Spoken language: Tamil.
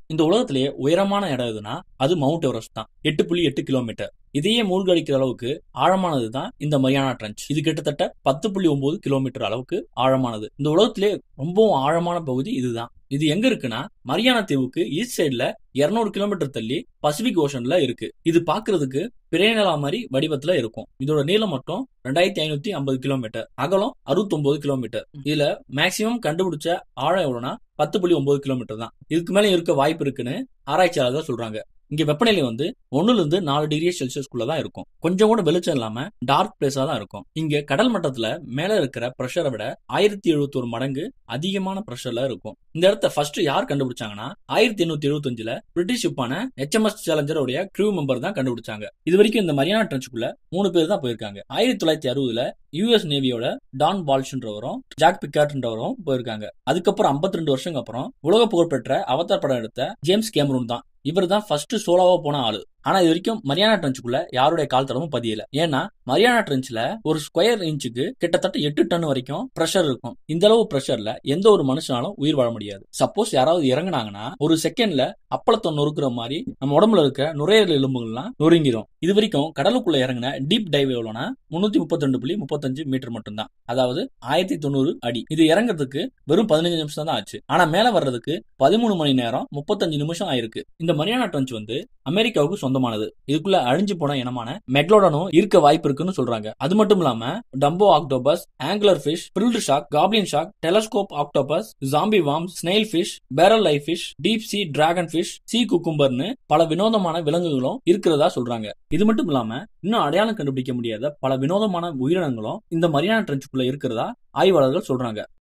இந்த உலகத்திலேயே உயரமான இடம் எதுனா அது மவுண்ட் எவரெஸ்ட் தான் எட்டு புள்ளி எட்டு கிலோமீட்டர் இதையே மூழ்கடிக்கிற அளவுக்கு ஆழமானது தான் இந்த மரியானா ட்ரென்ச் இது கிட்டத்தட்ட பத்து புள்ளி ஒன்பது கிலோமீட்டர் அளவுக்கு ஆழமானது இந்த உலகத்திலே ரொம்பவும் ஆழமான பகுதி இதுதான் இது எங்க இருக்குன்னா மரியானா தீவுக்கு ஈஸ்ட் சைடுல இருநூறு கிலோமீட்டர் தள்ளி பசிபிக் ஓஷன்ல இருக்கு இது பாக்குறதுக்கு பிறைநிலா மாதிரி வடிவத்துல இருக்கும் இதோட நீளம் மட்டும் ரெண்டாயிரத்தி ஐநூத்தி ஐம்பது கிலோமீட்டர் அகலம் அறுபத்தி கிலோமீட்டர் இதுல மேக்சிமம் கண்டுபிடிச்ச ஆழம் எவ்வளவுனா பத்து புள்ளி ஒன்பது கிலோமீட்டர் தான் இதுக்கு மேல இருக்க வாய்ப்பு இருக்குன்னு ஆராய்ச்சியாளர்கள் சொல்றாங்க இங்க வெப்பநிலை வந்து ஒண்ணுல இருந்து நாலு டிகிரி செல்சியஸ்குள்ள தான் இருக்கும் கொஞ்சம் கூட வெளிச்சம் இல்லாம டார்க் பிளேஸா தான் இருக்கும் இங்க கடல் மட்டத்துல மேல இருக்கிற ப்ரெஷரை விட ஆயிரத்தி எழுபத்தொரு மடங்கு அதிகமான ப்ரெஷர்ல இருக்கும் இந்த இடத்த ஃபர்ஸ்ட் யார் கண்டுபிடிச்சாங்கன்னா ஆயிரத்தி எண்ணூத்தி எழுபத்தஞ்சுல பிரிட்டிஷ் ஷிப்பான ஹெச்எம்எஸ் சேலஞ்சர் உடைய கிரூ மெம்பர் தான் கண்டுபிடிச்சாங்க இது வரைக்கும் இந்த மரியானா ட்ரென்ச்சுக்குள்ள மூணு பேர் தான் போயிருக்காங்க ஆயிரத்தி தொள்ளாயிரத்தி அறுபதுல யூஎஸ் நேவியோட டான் பால்ஷ்ன்றவரும் ஜாக் பிக்கார்ட்ன்றவரும் போயிருக்காங்க அதுக்கப்புறம் 52 ரெண்டு வருஷங்க அப்புறம் உலக புகழ்பெற்ற அவதார் படம் எடுத்த ஜேம்ஸ் கேமரூன் தான் இவர் தான் ஃபர்ஸ்ட் சோலோவா போன ஆளு ஆனா இது வரைக்கும் மரியானா ட்ரென்ச்சுக்குள்ள யாருடைய கால் தடமும் பதியல ஏன்னா மரியானா ட்ரென்ச்ல ஒரு ஸ்கொயர் இன்ச்சுக்கு கிட்டத்தட்ட எட்டு டன் வரைக்கும் ப்ரெஷர் இருக்கும் இந்த அளவு ப்ரெஷர்ல எந்த ஒரு மனுஷனாலும் உயிர் வாழ முடியாது சப்போஸ் யாராவது இறங்குனாங்கன்னா ஒரு செகண்ட்ல அப்பளத்தை நொறுக்குற மாதிரி நம்ம உடம்புல இருக்க நுரையீரல் எலும்புகள்லாம் நொறுங்கிரும் இது வரைக்கும் கடலுக்குள்ள இறங்கின டீப் டைவ் எவ்வளோனா முன்னூத்தி முப்பத்தி ரெண்டு புள்ளி முப்பத்தஞ்சு மீட்டர் மட்டும்தான் அதாவது ஆயிரத்தி தொண்ணூறு அடி இது இறங்குறதுக்கு வெறும் பதினஞ்சு நிமிஷம் தான் ஆச்சு ஆனா மேல வர்றதுக்கு பதிமூணு மணி நேரம் முப்பத்தஞ்சு நிமிஷம் ஆயிருக்கு இந்த மரியானா ட்ரென்ச் வந்து அமெரிக்காவுக்கு சொந்தமானது இதுக்குள்ள அழிஞ்சு போன இனமான மெக்லோடனும் இருக்க வாய்ப்பு இருக்குன்னு சொல்றாங்க அது மட்டும் இல்லாம dumbo octopus angler fish frilled shark goblin shark telescope octopus zombie worm snail fish barrel life fish deep sea dragon fish sea குக்கும்பர்னு பல வினோதமான விலங்குகளும் இருக்கிறதா சொல்றாங்க இது மட்டும் இல்லாம இன்னும் அடையாளம் கண்டுபிடிக்க முடியாத பல வினோதமான உயிரினங்களும் இந்த மரியானா ட்ரென்ச்சுக்குள்ள இருக்கிறதா ஆய்வாளர்கள் சொல்றாங்க